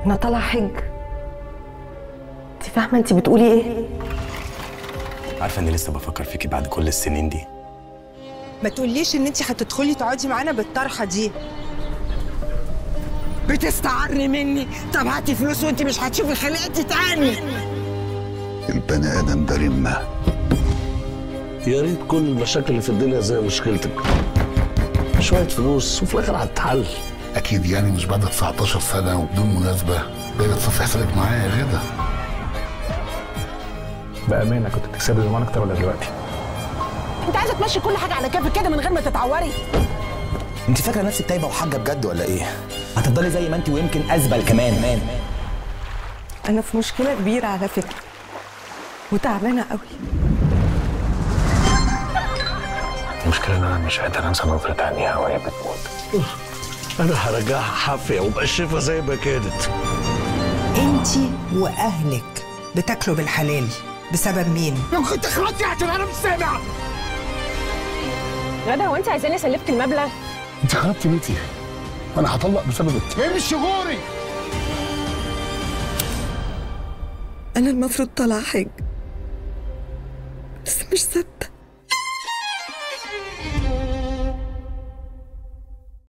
انا طالعه حج انت فاهمه انت بتقولي ايه عارفه اني لسه بفكر فيكي بعد كل السنين دي ما تقوليش ان انت هتدخلي تقعدي معانا بالطرحه دي بتستعري مني طب هاتي فلوس وانت مش هتشوفي خلقتي تاني البني ادم ده رمه يا ريت كل المشاكل اللي في الدنيا زي مشكلتك شوية فلوس وفي الآخر هتتحل اكيد يعني مش بعد 19 سنه وبدون مناسبه بقيت تصفي حسابك معايا يا غدا بامانه كنت بتكسبي زمان اكتر ولا دلوقتي انت عايزه تمشي كل حاجه على كيفك كده من غير ما تتعوري انت فاكره نفسك تايبه وحاجه بجد ولا ايه هتفضلي زي ما انت ويمكن ازبل كمان انا في مشكله كبيره على فكره وتعبانه قوي المشكله ان انا مش قادر انسى نظره عينيها وهي بتموت أنا هرجعها حافية وابقى شايفها زي ما كانت انت واهلك بتاكلوا بالحلال بسبب مين كنت خلاص عشان انا مش سامع غدا هو انت عايزاني اسلفك المبلغ انت خربتي بيتي وانا هطلق بسببك امشي غوري انا المفروض طالعه حج بس مش ثابته